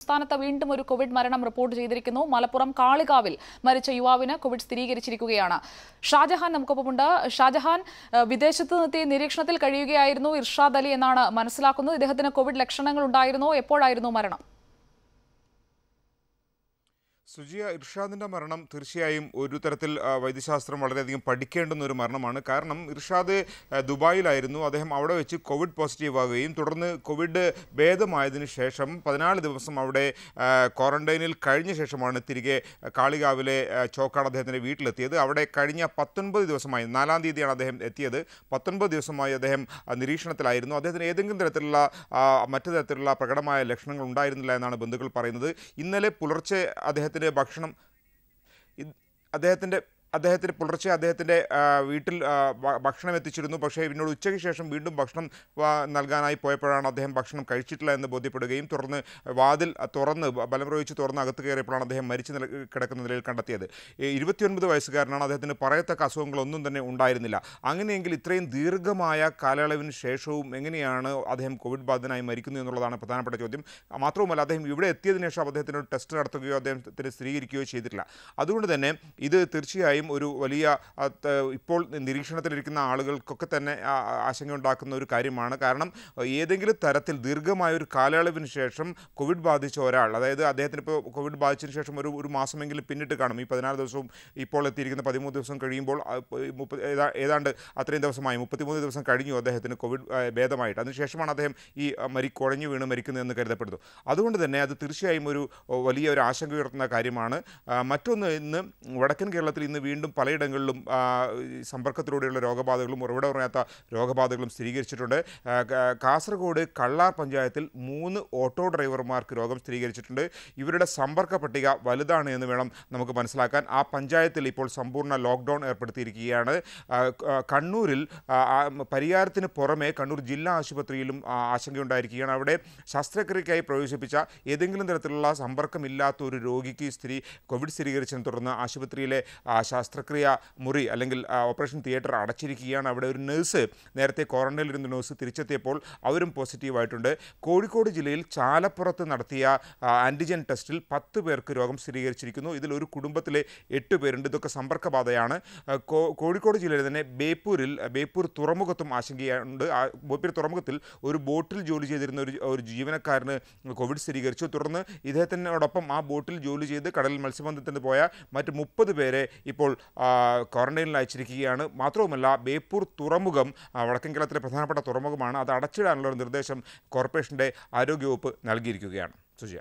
സംസ്ഥാനത്ത് വീണ്ടും ഒരു കോവിഡ് മരണം റിപ്പോർട്ട് ചെയ്തിരിക്കുന്നു മലപ്പുറം കാളികാവിൽ മരിച്ച യുവാവിന് കോവിഡ് സ്ഥിരീകരിച്ചിരിക്കുകയാണ് ഷാജഹാൻ നമുക്കൊപ്പമുണ്ട് ഷാജഹാൻ ഏഹ്, വിദേശത്ത് നിർത്തി നിരീക്ഷണത്തിൽ കഴിയുകയായിരുന്നു ഇർഷാദ് അലി എന്നാണ് മനസ്സിലാക്കുന്നത് ഇദ്ദേഹത്തിന് കോവിഡ് ലക്ഷണങ്ങൾ ഉണ്ടായിരുന്നോ എപ്പോഴായിരുന്നു മരണം സുജിയ ഇർഷാദിൻ്റെ മരണം തീർച്ചയായും ഒരു തരത്തിൽ ആ, വൈദ്യശാസ്ത്രം വളരെയധികം പഠിക്കേണ്ടുന്ന ഒരു മരണമാണ് കാരണം ഇർഷാദ് ആ, ദുബായിലായിരുന്നു അദ്ദേഹം അവിടെ വെച്ച് കോവിഡ് പോസിറ്റീവ് ആകുകയും തുടർന്ന് കോവിഡ് ഭേദമായതിനു ശേഷം പതിനാല് ദിവസം അവിടെ ആ, ക്വാറന്റൈനിൽ കഴിഞ്ഞ ശേഷമാണ് തിരികെ കാളികാവിലെ ആ, ചോക്കാട് അദ്ദേഹത്തിൻ്റെ വീട്ടിലെത്തിയത് അവിടെ കഴിഞ്ഞ പത്തൊൻപത് ദിവസമായി നാലാം തീയതിയാണ് അദ്ദേഹം എത്തിയത് പത്തൊൻപത് ദിവസമായി അദ്ദേഹം ആ, നിരീക്ഷണത്തിലായിരുന്നു അദ്ദേഹത്തിന് ഏതെങ്കിലും തരത്തിലുള്ള ആ, മറ്റു തരത്തിലുള്ള പ്രകടമായ ലക്ഷണങ്ങൾ ഉണ്ടായിരുന്നില്ല എന്നാണ് ബന്ധുക്കൾ പറയുന്നത് ഇന്നലെ പുലർച്ചെ അദ്ദേഹത്തിന് ഭക്ഷണം ഇത് അദ്ദേഹത്തിൻ്റെ അദ്ദേഹത്തിന് പുലർച്ചെ അദ്ദേഹത്തിൻ്റെ ആ, വീട്ടിൽ ആ, ഭ- ഭക്ഷണം എത്തിച്ചിരുന്നു പക്ഷേ പിന്നീട് ഉച്ചയ്ക്ക് ശേഷം വീണ്ടും ഭക്ഷണം ആ, നൽകാനായി പോയപ്പോഴാണ് അദ്ദേഹം ഭക്ഷണം കഴിച്ചിട്ടില്ല എന്ന് ബോധ്യപ്പെടുകയും തുടർന്ന് വാതിൽ തുറന്ന് ബ- ബലം പ്രയോഗിച്ച് തുറന്ന് അകത്ത് കയറിയപ്പോഴാണ് അദ്ദേഹം മരിച്ചു നില കിടക്കുന്ന നിലയിൽ കണ്ടെത്തിയത് ഈ ഇരുപത്തിയൊൻപത് വയസ്സുകാരനാണ് അദ്ദേഹത്തിന് പറയത്തക്ക അസുഖങ്ങളൊന്നും തന്നെ ഉണ്ടായിരുന്നില്ല അങ്ങനെയെങ്കിൽ ഇത്രയും ദീർഘമായ കാലയളവിന് ശേഷവും എങ്ങനെയാണ് അദ്ദേഹം കോവിഡ് ബാധിതനായി മരിക്കുന്നത് എന്നുള്ളതാണ് പ്രധാനപ്പെട്ട ചോദ്യം മാത്രവുമല്ല അദ്ദേഹം ഇവിടെ എത്തിയതിനു ശേഷം അദ്ദേഹത്തിന് ഒരു ടെസ്റ്റ് നടത്തുകയോ അദ്ദേഹത്തിന് സ്ഥിരീകരിക്കുകയോ ചെയ്തിട്ടില്ല അതുകൊണ്ട് തന്നെ ഇത് തീർച്ചയായും ഒരു വലിയ ആ, ത- ഇപ്പോൾ നിരീക്ഷണത്തിലിരിക്കുന്ന ആളുകൾക്കൊക്കെ തന്നെ ആ, ആശങ്കയുണ്ടാക്കുന്ന ഒരു കാര്യമാണ് കാരണം ഏതെങ്കിലും തരത്തിൽ ദീർഘമായ ഒരു കാലയളവിന് ശേഷം കോവിഡ് ബാധിച്ച ഒരാൾ അതായത് അദ്ദേഹത്തിന് ഇപ്പോൾ കോവിഡ് ബാധിച്ചതിന് ശേഷം ഒരു ഒരു മാസമെങ്കിലും പിന്നിട്ട് കാണും ഈ പതിനാല് ദിവസവും ഇപ്പോൾ എത്തിയിരിക്കുന്ന പതിമൂന്ന് ദിവസം കഴിയുമ്പോൾ ആ, ഇപ്പൊ ഈ മുപ്പത് ഏതാ- ഏതാണ്ട് അത്രയും ദിവസമായി മുപ്പത്തിമൂന്ന് ദിവസം കഴിഞ്ഞു അദ്ദേഹത്തിന് കോവിഡ് ആ, ഭേദമായിട്ട് അതിനുശേഷമാണ് അദ്ദേഹം ഈ ആ, മരി കുഴഞ്ഞു വീണ് മരിക്കുന്നതെന്ന് കരുതപ്പെടുന്നു അതുകൊണ്ട് തന്നെ അത് തീർച്ചയായും ഒരു ഓ, വലിയ ഒരു ആശങ്ക ഉയർത്തുന്ന കാര്യമാണ് ആ, മറ്റൊന്ന് ഇന്ന് വടക്കൻ കേരളത്തിൽ ഇന്ന് വീണ്ടും പലയിടങ്ങളിലും ആ, ഈ സമ്പർക്കത്തിലൂടെയുള്ള രോഗബാധകളും ഉറവിടം അറിയാത്ത രോഗബാധകളും സ്ഥിരീകരിച്ചിട്ടുണ്ട് ആ, ക- കാസർഗോഡ് കള്ളാർ പഞ്ചായത്തിൽ മൂന്ന് ഓട്ടോ ഡ്രൈവർമാർക്ക് രോഗം സ്ഥിരീകരിച്ചിട്ടുണ്ട് ഇവരുടെ സമ്പർക്ക പട്ടിക വലുതാണ് എന്ന് വേണം നമുക്ക് മനസ്സിലാക്കാൻ ആ പഞ്ചായത്തിൽ ഇപ്പോൾ സമ്പൂർണ്ണ ലോക്ക്ഡൗൺ ഏർപ്പെടുത്തിയിരിക്കുകയാണ് ആ, ക- ആ, കണ്ണൂരിൽ ആ, ആ, പരിയാരത്തിന് പുറമെ കണ്ണൂർ ജില്ലാ ആശുപത്രിയിലും ആ, ആശങ്കയുണ്ടായിരിക്കുകയാണ് അവിടെ ശസ്ത്രക്രിയയ്ക്കായി പ്രവേശിപ്പിച്ച ഏതെങ്കിലും തരത്തിലുള്ള സമ്പർക്കമില്ലാത്ത ഒരു രോഗിക്ക് സ്ഥിരീ കോവിഡ് സ്ഥിരീകരിച്ചതിനെ തുടർന്ന് ആശുപത്രിയിലെ ആ, ശസ്ത്രക്രിയ മുറി അല്ലെങ്കിൽ ആ, ഓപ്പറേഷൻ തിയേറ്റർ അടച്ചിരിക്കുകയാണ് അവിടെ ഒരു നഴ്സ് നേരത്തെ ക്വാറന്റൈനിലിരുന്ന നഴ്സ് തിരിച്ചെത്തിയപ്പോൾ അവരും പോസിറ്റീവായിട്ടുണ്ട് കോഴിക്കോട് ജില്ലയിൽ ചാലപ്പുറത്ത് നടത്തിയ ആ, ആൻറ്റിജൻ ടെസ്റ്റിൽ പത്ത് പേർക്ക് രോഗം സ്ഥിരീകരിച്ചിരിക്കുന്നു ഇതിൽ ഒരു കുടുംബത്തിലെ എട്ട് പേരുണ്ട് ഇതൊക്കെ സമ്പർക്കബാധയാണ് ആ, കോ- കോഴിക്കോട് ജില്ലയിൽ തന്നെ ബേപ്പൂരിൽ ബേപ്പൂർ തുറമുഖത്തും ആശങ്കയുണ്ട് ആ, ബേപ്പൂർ തുറമുഖത്തിൽ ഒരു ബോട്ടിൽ ജോലി ചെയ്തിരുന്ന ഒരു ഒരു ജീവനക്കാരന് കോവിഡ് സ്ഥിരീകരിച്ചു തുടർന്ന് ഇദ്ദേഹത്തിനോടൊപ്പം ആ ബോട്ടിൽ ജോലി ചെയ്ത് കടലിൽ മത്സ്യബന്ധനത്തിന് പോയ മറ്റ് മുപ്പത് പേരെ ഇപ്പോൾ ആ, ക്വാറന്റൈനിൽ അയച്ചിരിക്കുകയാണ് മാത്രവുമല്ല ബേപ്പൂർ തുറമുഖം ആ, വടക്കൻ കേരളത്തിലെ പ്രധാനപ്പെട്ട തുറമുഖമാണ് അത് അടച്ചിടാനുള്ള ഒരു നിർദ്ദേശം കോർപ്പറേഷൻ്റെ ആരോഗ്യവകുപ്പ് നൽകിയിരിക്കുകയാണ് സുജിയ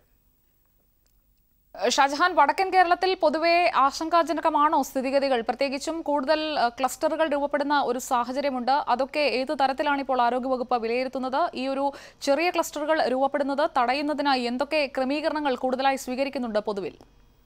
ഷാജഹാൻ വടക്കൻ കേരളത്തിൽ പൊതുവെ ആശങ്കാജനകമാണോ സ്ഥിതിഗതികൾ പ്രത്യേകിച്ചും കൂടുതൽ ഏഹ്, ക്ലസ്റ്ററുകൾ രൂപപ്പെടുന്ന ഒരു സാഹചര്യമുണ്ട് അതൊക്കെ ഏത് തരത്തിലാണ് ഇപ്പോൾ ആരോഗ്യവകുപ്പ് വിലയിരുത്തുന്നത് ഈ ഒരു ചെറിയ ക്ലസ്റ്ററുകൾ രൂപപ്പെടുന്നത് തടയുന്നതിനായി എന്തൊക്കെ ക്രമീകരണങ്ങൾ കൂടുതലായി സ്വീകരിക്കുന്നുണ്ട് പൊതുവിൽ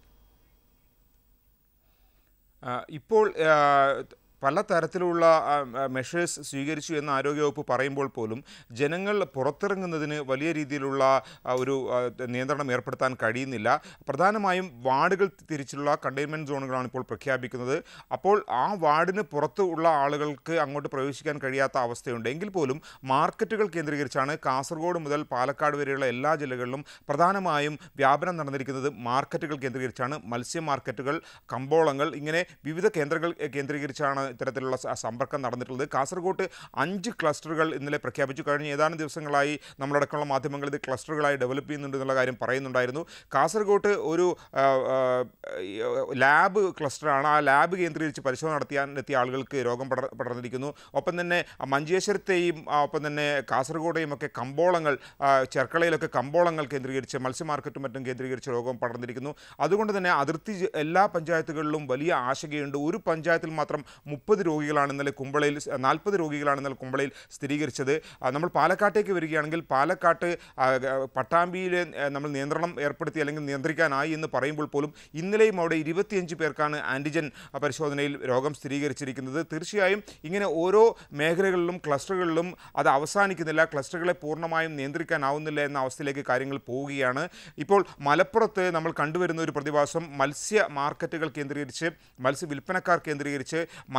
ആ, ഇപ്പോൾ ആ, പല തരത്തിലുള്ള മെഷേഴ്സ് സ്വീകരിച്ചു എന്ന് ആരോഗ്യവകുപ്പ് പറയുമ്പോൾ പോലും ജനങ്ങൾ പുറത്തിറങ്ങുന്നതിന് വലിയ രീതിയിലുള്ള ആ, ഒരു ആ, നിയന്ത്രണം ഏർപ്പെടുത്താൻ കഴിയുന്നില്ല പ്രധാനമായും വാർഡുകൾ തിരിച്ചുള്ള കണ്ടെയ്ൻമെൻറ്റ് സോണുകളാണ് ഇപ്പോൾ പ്രഖ്യാപിക്കുന്നത് അപ്പോൾ ആ വാർഡിന് പുറത്ത് ഉള്ള ആളുകൾക്ക് അങ്ങോട്ട് പ്രവേശിക്കാൻ കഴിയാത്ത അവസ്ഥയുണ്ട് എങ്കിൽ പോലും മാർക്കറ്റുകൾ കേന്ദ്രീകരിച്ചാണ് കാസർഗോഡ് മുതൽ പാലക്കാട് വരെയുള്ള എല്ലാ ജില്ലകളിലും പ്രധാനമായും വ്യാപനം നടന്നിരിക്കുന്നത് മാർക്കറ്റുകൾ കേന്ദ്രീകരിച്ചാണ് മത്സ്യ മാർക്കറ്റുകൾ കമ്പോളങ്ങൾ ഇങ്ങനെ വിവിധ കേന്ദ്രങ്ങൾ എ, കേന്ദ്രീകരിച്ചാണ് ഇത്തരത്തിലുള്ള സ- സമ്പർക്കം നടന്നിട്ടുള്ളത് കാസർഗോഡ് അഞ്ച് ക്ലസ്റ്ററുകൾ ഇന്നലെ പ്രഖ്യാപിച്ചു കഴിഞ്ഞ ഏതാനും ദിവസങ്ങളായി നമ്മളടക്കമുള്ള മാധ്യമങ്ങൾ ഇത് ക്ലസ്റ്ററുകളായി ഡെവലപ്പ് ചെയ്യുന്നുണ്ട് എന്നുള്ള കാര്യം പറയുന്നുണ്ടായിരുന്നു കാസർഗോഡ് ഒരു ആ, ആ, ഈ, ലാബ് ക്ലസ്റ്ററാണ് ആ ലാബ് കേന്ദ്രീകരിച്ച് പരിശോധന നടത്തിയാൻ എത്തിയ ആളുകൾക്ക് രോഗം പടർ പടർന്നിരിക്കുന്നു ഒപ്പം തന്നെ മഞ്ചേശ്വരത്തെയും ആ, ഒപ്പം തന്നെ കാസർഗോഡെയും ഒക്കെ കമ്പോളങ്ങൾ ആ, ചെർക്കളയിലൊക്കെ കമ്പോളങ്ങൾ കേന്ദ്രീകരിച്ച് മത്സ്യ മാർക്കറ്റും മറ്റും കേന്ദ്രീകരിച്ച് രോഗം പടർന്നിരിക്കുന്നു അതുകൊണ്ട് തന്നെ അതിർത്തി ജ- എല്ലാ പഞ്ചായത്തുകളിലും വലിയ ആശങ്കയുണ്ട് ഒരു പഞ്ചായത്തിൽ മാത്രം മുപ്പത് രോഗികളാണ് ഇന്നലെ കുമ്പളയിൽ നാൽപ്പത് രോഗികളാണ് ഇന്നലെ കുമ്പളയിൽ സ്ഥിരീകരിച്ചത് ആ, നമ്മൾ പാലക്കാട്ടേക്ക് വരികയാണെങ്കിൽ പാലക്കാട്ട് ആ, ഗ- പട്ടാമ്പിയിൽ നമ്മൾ നിയന്ത്രണം ഏർപ്പെടുത്തി അല്ലെങ്കിൽ നിയന്ത്രിക്കാനായി എന്ന് പറയുമ്പോൾ പോലും ഇന്നലെയും അവിടെ ഇരുപത്തിയഞ്ച് പേർക്കാണ് ആൻറ്റിജൻ പരിശോധനയിൽ രോഗം സ്ഥിരീകരിച്ചിരിക്കുന്നത് തീർച്ചയായും ഇങ്ങനെ ഓരോ മേഖലകളിലും ക്ലസ്റ്ററുകളിലും അത് അവസാനിക്കുന്നില്ല ക്ലസ്റ്ററുകളെ പൂർണ്ണമായും നിയന്ത്രിക്കാനാവുന്നില്ല എന്ന അവസ്ഥയിലേക്ക് കാര്യങ്ങൾ പോവുകയാണ് ഇപ്പോൾ മലപ്പുറത്ത് നമ്മൾ കണ്ടുവരുന്ന ഒരു പ്രതിഭാസം മത്സ്യ മാർക്കറ്റുകൾ കേന്ദ്രീകരിച്ച് മത്സ്യ വിൽപ്പനക്കാർ കേന്ദ്രീകരിച്ച്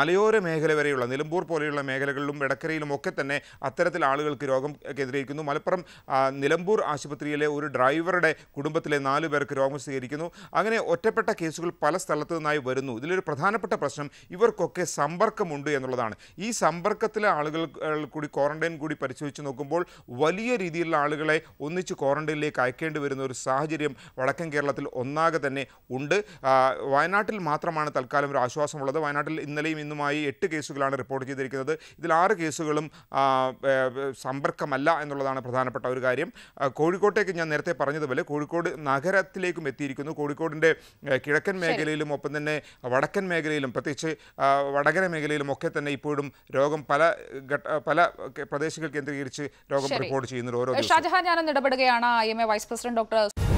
മലയോര മേഖല വരെയുള്ള നിലമ്പൂർ പോലെയുള്ള മേഖലകളിലും എടക്കരയിലും ഒക്കെ തന്നെ അത്തരത്തിൽ ആളുകൾക്ക് രോഗം കേന്ദ്രീകരിക്കുന്നു മലപ്പുറം ആ, നിലമ്പൂർ ആശുപത്രിയിലെ ഒരു ഡ്രൈവറുടെ കുടുംബത്തിലെ നാല് പേർക്ക് രോഗം സ്ഥിരീകരിക്കുന്നു അങ്ങനെ ഒറ്റപ്പെട്ട കേസുകൾ പല സ്ഥലത്തു നിന്നായി വരുന്നു ഇതിലൊരു പ്രധാനപ്പെട്ട പ്രശ്നം ഇവർക്കൊക്കെ സമ്പർക്കമുണ്ട് എന്നുള്ളതാണ് ഈ സമ്പർക്കത്തിലെ ആളുകൾ ഏഹ്, കൂടി ക്വാറന്റൈൻ കൂടി പരിശോധിച്ച് നോക്കുമ്പോൾ വലിയ രീതിയിലുള്ള ആളുകളെ ഒന്നിച്ച് ക്വാറന്റൈനിലേക്ക് അയക്കേണ്ടി വരുന്ന ഒരു സാഹചര്യം വടക്കൻ കേരളത്തിൽ ഒന്നാകെ തന്നെ ഉണ്ട് ആ, വയനാട്ടിൽ മാത്രമാണ് തൽക്കാലം ഒരു ആശ്വാസമുള്ളത് വയനാട്ടിൽ ഇന്നലെയും ഇന്നുമായി എട്ട് കേസുകളാണ് റിപ്പോർട്ട് ചെയ്തിരിക്കുന്നത് ഇതിൽ ആറ് കേസുകളും ആ, ഏ, സമ്പർക്കമല്ല എന്നുള്ളതാണ് പ്രധാനപ്പെട്ട ഒരു കാര്യം ആ, കോഴിക്കോട്ടേക്ക് ഞാൻ നേരത്തെ പറഞ്ഞതുപോലെ കോഴിക്കോട് നഗരത്തിലേക്കും എത്തിയിരിക്കുന്നു കോഴിക്കോടിൻ്റെ ഏ, കിഴക്കൻ മേഖലയിലും ഒപ്പം തന്നെ വടക്കൻ മേഖലയിലും പ്രത്യേകിച്ച് ആ, വടകര മേഖലയിലും ഒക്കെ തന്നെ ഇപ്പോഴും രോഗം പല ഘട്ട പല പ്രദേശങ്ങൾ കേന്ദ്രീകരിച്ച് രോഗം ശരി. റിപ്പോർട്ട് ചെയ്യുന്നുണ്ട് ഓരോ ദിവസവും ഷാജഹാൻ ഞാനൊന്ന് ഇടപെടുകയാണ് I M A vice president doctor